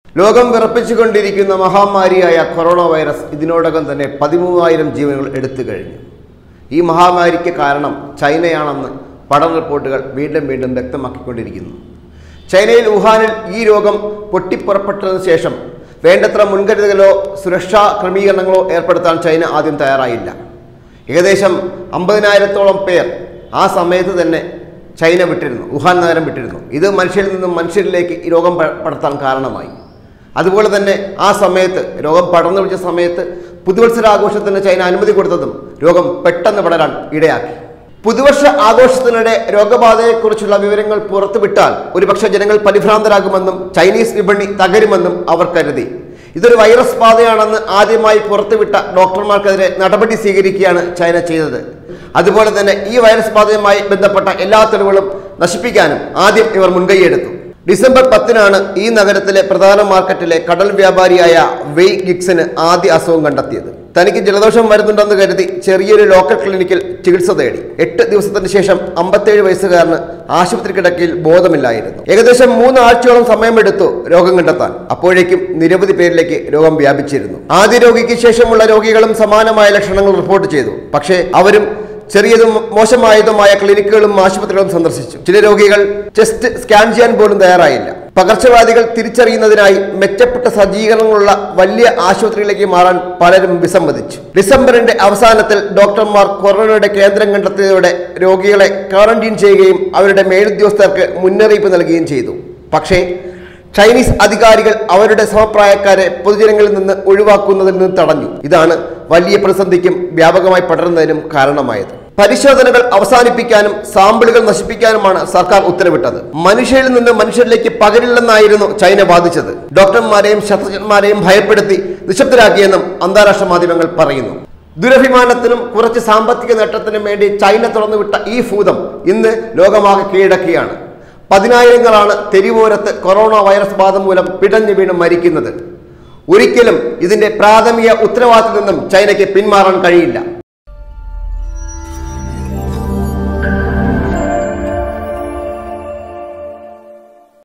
ലോകം വിറപ്പിച്ചുകൊണ്ടിരിക്കുന്ന മഹാമാരിയായ corona virus ഇതിനോടകം തന്നെ പതിമൂവായിരം ജീവനുകൾ എടുത്തു കഴിഞ്ഞു ഈ മഹാമാരിക്ക് കാരണം ചൈനയാണെന്ന് പഠന റിപ്പോർട്ടുകൾ വീണ്ടും വീണ്ടും വ്യക്തമാക്കിക്കൊണ്ടിരിക്കുന്നു ചൈനയിൽ വുഹാനിൽ ഈ രോഗം പൊട്ടിപ്പുറപ്പെട്ടതിന് ശേഷം വേണ്ടത്ര മുൻകരുതലോ സുരക്ഷാ ക്രമീകരണങ്ങളോ ഏർപ്പെടുത്താൻ ചൈന ആദ്യം തയ്യാറായില്ല ഏകദേശം അമ്പതിനായിരത്തോളം പേർ ആ സമയത്ത് തന്നെ ചൈന വിട്ടിരുന്നു വുഹാൻ നഗരം വിട്ടിരുന്നു ഇത് മനുഷ്യരിൽ നിന്നും മനുഷ്യരിലേക്ക് ഈ രോഗം പ- പടർത്താൻ കാരണമായി അതുപോലെ തന്നെ ആ സമയത്ത് രോഗം പടർന്നു പിടിച്ച സമയത്ത് പുതുവത്സരാഘോഷത്തിന് ചൈന അനുമതി കൊടുത്തതും രോഗം പെട്ടെന്ന് പടരാൻ ഇടയാക്കി പുതുവർഷ ആഘോഷത്തിനിടെ രോഗബാധയെക്കുറിച്ചുള്ള വിവരങ്ങൾ പുറത്തുവിട്ടാൽ ഒരുപക്ഷെ ജനങ്ങൾ പരിഭ്രാന്തരാകുമെന്നും ചൈനീസ് വിപണി തകരുമെന്നും അവർ കരുതി ഇതൊരു വൈറസ് ബാധയാണെന്ന് ആദ്യമായി പുറത്തുവിട്ട ഡോക്ടർമാർക്കെതിരെ നടപടി സ്വീകരിക്കുകയാണ് ചൈന ചെയ്തത് അതുപോലെ തന്നെ ഈ വൈറസ് ബാധയുമായി ബന്ധപ്പെട്ട എല്ലാ തെളിവുകളും നശിപ്പിക്കാനും ആദ്യം ഇവർ മുൻകൈയെടുത്തു ഡിസംബർ പത്തിനാണ് ഈ നഗരത്തിലെ പ്രധാന മാർക്കറ്റിലെ കടൽ വ്യാപാരിയായ വെയ് ഗിക്സന് ആദ്യ അസുഖം കണ്ടെത്തിയത് തനിക്ക് ജലദോഷം വരുന്നുണ്ടെന്ന് കരുതി ചെറിയൊരു ലോക്കൽ ക്ലിനിക്കിൽ ചികിത്സ തേടി എട്ട് ദിവസത്തിന് ശേഷം അമ്പത്തേഴ് വയസ്സുകാരന് ആശുപത്രി കിടക്കയിൽ ബോധമില്ലായിരുന്നു ഏകദേശം മൂന്ന് ആഴ്ചയോളം സമയമെടുത്തു രോഗം കണ്ടെത്താൻ അപ്പോഴേക്കും നിരവധി പേരിലേക്ക് രോഗം വ്യാപിച്ചിരുന്നു ആദ്യ രോഗിക്ക് ശേഷമുള്ള രോഗികളും സമാനമായ ലക്ഷണങ്ങൾ റിപ്പോർട്ട് ചെയ്തു പക്ഷേ അവരും ചെറിയതും മോശമായതുമായ ക്ലിനിക്കുകളും ആശുപത്രികളും സന്ദർശിച്ചു ചില രോഗികൾ ചെസ്റ്റ് സ്കാൻ ചെയ്യാൻ പോലും തയ്യാറായില്ല പകർച്ചവ്യാധികൾ തിരിച്ചറിയുന്നതിനായി മെച്ചപ്പെട്ട സജ്ജീകരണങ്ങളുള്ള വലിയ ആശുപത്രിയിലേക്ക് മാറാൻ പലരും വിസമ്മതിച്ചു ഡിസംബറിന്റെ അവസാനത്തിൽ ഡോക്ടർമാർ കൊറോണയുടെ കേന്ദ്രം കണ്ടെത്തിയതോടെ രോഗികളെ ക്വാറന്റീൻ ചെയ്യുകയും അവരുടെ മേലുദ്യോഗസ്ഥർക്ക് മുന്നറിയിപ്പ് നൽകുകയും ചെയ്തു പക്ഷേ ചൈനീസ് അധികാരികൾ അവരുടെ സമപ്രായക്കാരെ പൊതുജനങ്ങളിൽ നിന്ന് ഒഴിവാക്കുന്നതിൽ നിന്ന് തടഞ്ഞു ഇതാണ് വലിയ പ്രതിസന്ധിക്കും വ്യാപകമായി പടരുന്നതിനും കാരണമായത് പരിശോധനകൾ അവസാനിപ്പിക്കാനും സാമ്പിളുകൾ നശിപ്പിക്കാനുമാണ് സർക്കാർ ഉത്തരവിട്ടത് മനുഷ്യരിൽ നിന്ന് മനുഷ്യരിലേക്ക് പകരില്ലെന്നായിരുന്നു ചൈന വാദിച്ചത് ഡോക്ടർമാരെയും ശാസ്ത്രജ്ഞന്മാരെയും ഭയപ്പെടുത്തി നിശബ്ദരാക്കിയെന്നും അന്താരാഷ്ട്ര മാധ്യമങ്ങൾ പറയുന്നു ദുരഭിമാനത്തിനും കുറച്ച് സാമ്പത്തിക നേട്ടത്തിനും വേണ്ടി ചൈന തുറന്നുവിട്ട ഈ ഭൂതം ഇന്ന് ലോകമാകെ കീഴടക്കുകയാണ് പതിനായിരങ്ങളാണ് തെരുവോരത്ത് കൊറോണ വൈറസ് ബാധ മൂലം പിടഞ്ഞു വീണ് മരിക്കുന്നത് ഒരിക്കലും ഇതിന്റെ പ്രാഥമിക ഉത്തരവാദിത്തത്തിൽ നിന്നും ചൈനയ്ക്ക് പിന്മാറാൻ കഴിയില്ല